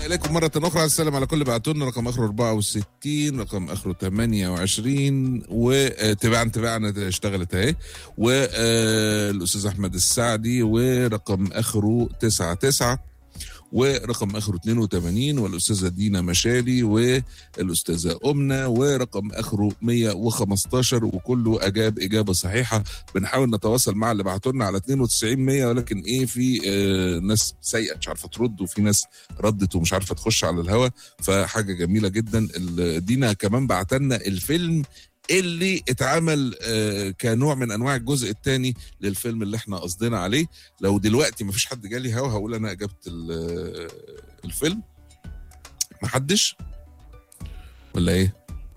اليكم مره اخرى السلام على كل بعتون رقم اخره 64 رقم اخره 28 وتباعا تباعا اشتغلت اهي والاستاذ احمد السعدي ورقم اخره 99 ورقم اخره 82 والاستاذه دينا مشالي والاستاذه امنه ورقم اخره 115 وكله اجاب اجابه صحيحه بنحاول نتواصل مع اللي بعتوا لنا على 92 100 ولكن ايه في آه ناس سيئه مش عارفه ترد وفي ناس ردت ومش عارفه تخش على الهوا فحاجه جميله جدا ال- دينا كمان بعت لنا الفيلم اللي اتعمل آه، كنوع من انواع الجزء الثاني للفيلم اللي احنا قصدنا عليه لو دلوقتي ما فيش حد جالي هوا هقول انا اجبت ال- الفيلم محدش ولا ايه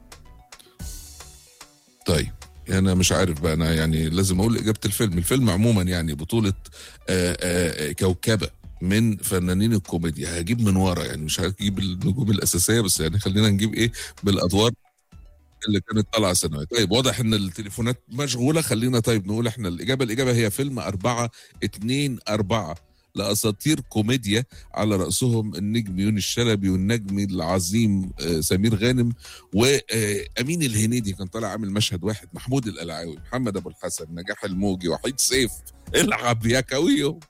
طيب انا مش عارف بقى انا يعني لازم اقول اجابه الفيلم الفيلم عموما يعني بطوله آه، آه، كوكبه من فنانين الكوميديا هجيب من ورا يعني مش هجيب النجوم الاساسيه بس يعني خلينا نجيب ايه بالادوار اللي كانت طالعه سنوات طيب واضح ان التليفونات مشغوله خلينا طيب نقول احنا الاجابه الاجابه هي فيلم أربعة اتنين أربعة لأساطير كوميديا على رأسهم النجم يونس الشلبي والنجم العظيم آه، سمير غانم وأمين الهنيدي كان طالع عامل مشهد واحد محمود القلعاوي محمد أبو الحسن نجاح الموجي وحيد سيف العب يا كويو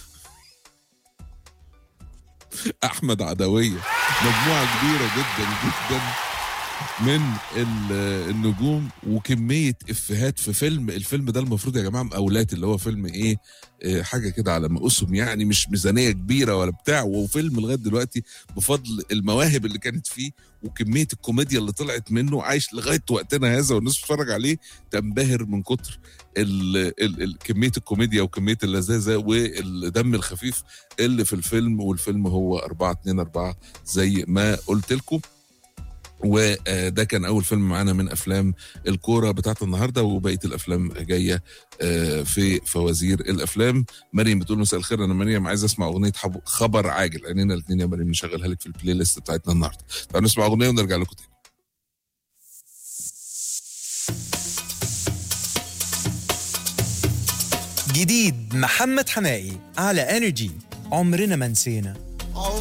أحمد عدوية مجموعة كبيرة جدا جدا من ال- النجوم وكميه افيهات في فيلم الفيلم ده المفروض يا جماعه مقاولات اللي هو فيلم ايه آه، حاجه كده على ما اسم يعني مش ميزانيه كبيره ولا بتاع وفيلم لغايه دلوقتي بفضل المواهب اللي كانت فيه وكميه الكوميديا اللي طلعت منه عايش لغايه وقتنا هذا والناس بتتفرج عليه تنبهر من كتر ال ال ال كميه الكوميديا وكميه اللذاذه والدم الخفيف اللي في الفيلم والفيلم هو 4 2 4 زي ما قلت لكم وده كان اول فيلم معانا من افلام الكوره بتاعت النهارده وبقيه الافلام جايه آه، في فوازير الافلام مريم بتقول مساء الخير انا مريم عايز اسمع اغنيه حب- خبر عاجل عينينا الاثنين يا مريم نشغلها لك في البلاي ليست بتاعتنا النهارده تعالوا نسمع اغنيه ونرجع لكم تاني جديد محمد حمائي على انرجي عمرنا ما نسينا